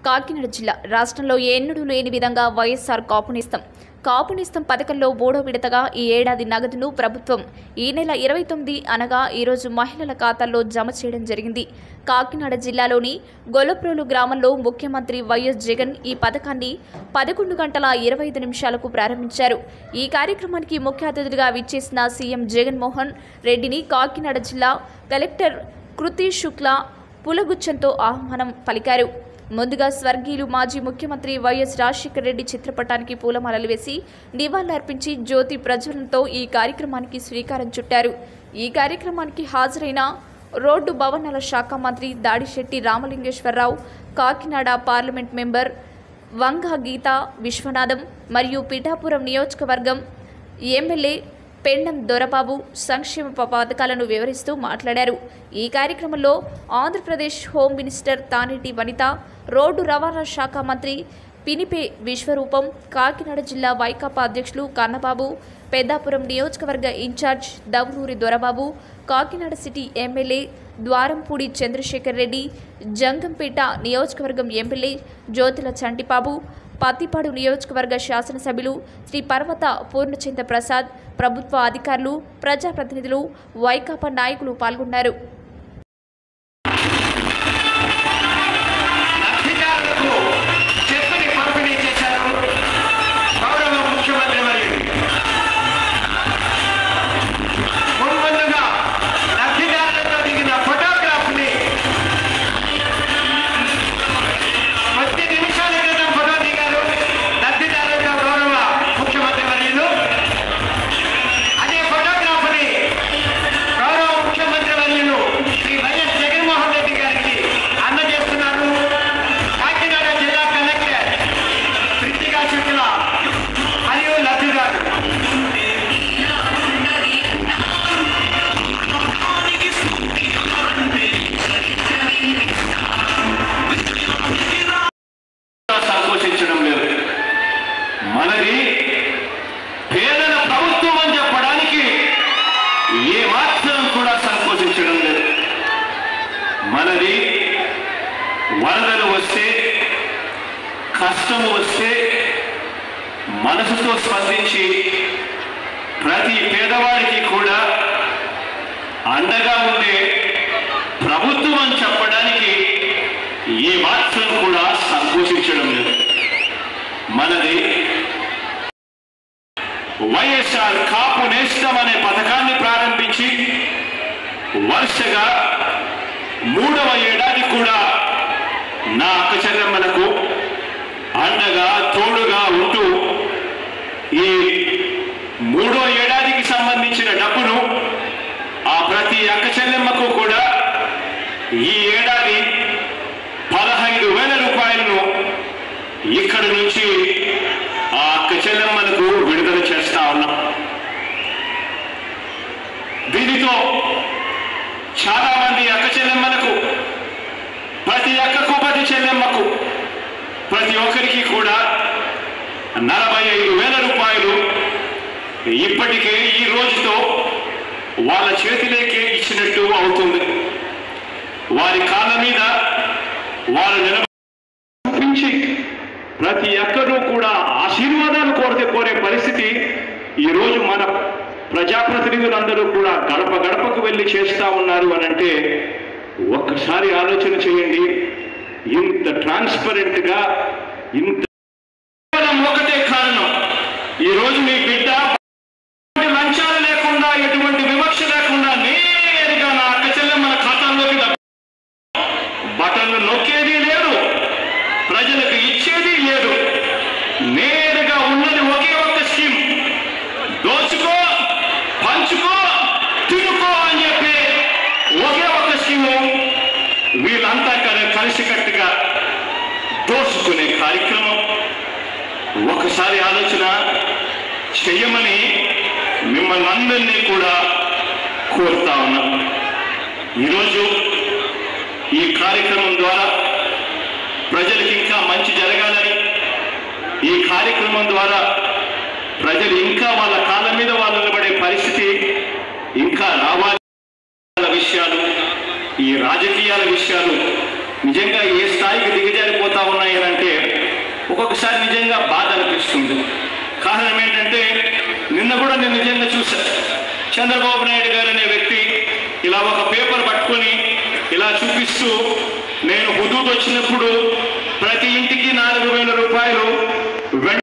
కాకినాడ జిల్లా రాష్ట్రంలో ఎన్నడూ లేని విధంగా వైఎస్ఆర్ కాపునిస్తం కాపునిస్తం పథకంలో మూడో విడతగా ఈ ఏడాది నగదును ప్రభుత్వం ఈ నెల ఇరవై తొమ్మిది అనగా ఈరోజు మహిళల ఖాతాల్లో జమ చేయడం జరిగింది కాకినాడ జిల్లాలోని గొల్లప్రోలు గ్రామంలో ముఖ్యమంత్రి వైఎస్ జగన్ ఈ పథకాన్ని పదకొండు గంటల ఇరవై ఐదు నిమిషాలకు ప్రారంభించారు ఈ కార్యక్రమానికి ముఖ్య అతిథిగా విచ్చేసిన సీఎం జగన్మోహన్ రెడ్డిని కాకినాడ జిల్లా కలెక్టర్ కృతి శుక్లా పులగుచ్చంతో ఆహ్వానం పలికారు ముందుగా స్వర్గీయులు మాజీ ముఖ్యమంత్రి వైఎస్ రాజశేఖర రెడ్డి చిత్రపటానికి పూలమాలలు వేసి నివాళులర్పించి జ్యోతి ప్రజ్వలనతో ఈ కార్యక్రమానికి శ్రీకారం చుట్టారు ఈ కార్యక్రమానికి హాజరైన రోడ్డు భవనాల శాఖ మంత్రి దాడిశెట్టి రామలింగేశ్వరరావు కాకినాడ పార్లమెంట్ మెంబర్ వంగ గీత విశ్వనాథం మరియు పిఠాపురం నియోజకవర్గం ఎమ్మెల్యే పెండం దొరబాబు సంక్షేమ ప- పథకాలను వివరిస్తూ మాట్లాడారు ఈ కార్యక్రమంలో ఆంధ్రప్రదేశ్ హోం మినిస్టర్ తానేటి వనిత రోడ్డు రవాణా శాఖ మంత్రి పినిపే విశ్వరూపం కాకినాడ జిల్లా వైకాపా అధ్యక్షులు కన్నబాబు పెద్దాపురం నియోజకవర్గ incharge Davuluri Dorababu Kakinada city MLA Dwarampudi Chandrasekhar Reddy Jaggampeta నియోజకవర్గం ఎమ్మెల్యే జ్యోతుల చంటిబాబు పత్తిపాడు నియోజకవర్గ శాసనసభ్యులు శ్రీ పర్వత పూర్ణచంద్ర ప్రసాద్ ప్రభుత్వ అధికారులు ప్రజాప్రతినిధులు వైకాపా నాయకులు పాల్గొన్నారు అధికారులకు చెప్పుని పంపిణీ చేశారు గౌరవ ముఖ్యమంత్రి వర్యులు ముందుగా లబ్ధిదారులతో దిగిన ఫోటోగ్రాఫ్ ని కొద్ది నిమిషాల క్రితం ఫోటో దిగారు లబ్ధిదారులతో గౌరవ ముఖ్యమంత్రి వర్యులు అదే ఫోటోగ్రాఫ్ ని గౌరవ ముఖ్యమంత్రి వర్యులు శ్రీ వైఎస్ జగన్మోహన్ రెడ్డి గారికి అందజేస్తున్నారు కాకినాడ జిల్లా కలెక్టర్ కృతికా శుక్ల మరియు లబ్ధిదారు సంకోచించడం లేదు మనది పేదల ప్రభుత్వం అని చెప్పడానికి ఏ మాత్రం కూడా సంకోచించడం లేదు మనది వరదలు వస్తే కష్టము వస్తే మనసుతో స్పందించి ప్రతి పేదవాడికి కూడా అండగా ఉండే ప్రభుత్వం అని చెప్పడానికి ఏ మాత్రం కూడా సంకోచించడం లేదు మనది వైఎస్ఆర్ కాపు నేస్తం అనే పథకాన్ని ప్రారంభించి వరుసగా మూడవ ఏడాది కూడా నా అక్క చెల్లెమ్మలకు అండగా తోడుగా ఉంటూ ఈ మూడో ఏడాదికి సంబంధించిన డబ్బును ఆ ప్రతి అక్క చెల్లెమ్మకు కూడా ఈ ఏడాది పదహైదు వేల రూపాయలను ఇక్కడి నుంచి ఆ అక్క చెల్లెమ్మలకు విడుదల చేస్తా ఉన్నాం దీనితో చాలా మంది అక్క చెల్లెమ్మలకు ప్రతి అక్కకు ప్రతి చెల్లెమ్మకు ప్రతి ఒక్కరికి కూడా నలభై ఐదు వేల రూపాయలు ఇప్పటికే ఈ రోజుతో వాళ్ళ చేతిలోకి ఇచ్చినట్టు అవుతుంది వారి కాళ్ళ మీద వారు నిలబడి ప్రతి ఒక్కరూ కూడా ఆశీర్వాదాలు కోరితే కోరే పరిస్థితి ఈరోజు మన ప్రజాప్రతినిధులందరూ కూడా గడప గడపకు వెళ్ళి చేస్తా ఉన్నారు అని అంటే ఒక్కసారి ఆలోచన చేయండి ఇంత ట్రాన్స్పరెంట్ గా ఇంత కేవలం ఒకటే కారణం ఈరోజు మీ బిడ్డ ఎటువంటి లంచాలు లేకుండా ఎటువంటి వివక్ష లేకుండా నేరుగా నా అక్క చెల్లెమ్మల ఖాతాల్లోకి డబ్బు బటన్లు నొక్కేది లేదు ప్రజలకు ఇచ్చేది లేదు నేరుగా ఉన్నది ఒకే ఒక్క స్కీమ్ దోచుకో పంచుకో తినుకో అని చెప్పి ఒకే ఒక్క స్కీము వీళ్ళంతా కలి- కలిసికట్టుగా దోచుకునే కార్యక్రమం ఒకసారి ఆలోచన చెయ్యమని మిమ్మల్ని అందరినీ కూడా కోరుతా ఉన్నాం ఈరోజు ఈ కార్యక్రమం ద్వారా ప్రజలకు ఇంకా మంచి జరగాలని ఈ కార్యక్రమం ద్వారా ప్రజలు ఇంకా వాళ్ళ కాళ్ళ మీద వాళ్ళు నిలబడే పరిస్థితి ఇంకా రావాలి విషయాలు ఈ రాజకీయాల విషయాలు నిజంగా ఏ స్థాయికి దిగజారిపో అయిపోతా ఉన్నాయి అని అంటే ఒక్కొక్కసారి నిజంగా బాధ అనిపిస్తుంది కారణం ఏంటంటే నిన్న కూడా నేను నిజంగా చూశా చంద్రబాబు నాయుడు గారు అనే వ్యక్తి ఇలా ఒక పేపర్ పట్టుకొని ఇలా చూపిస్తూ నేను హుదూద్ వచ్చినప్పుడు ప్రతి ఇంటికి నాలుగు వేల రూపాయలు వెంట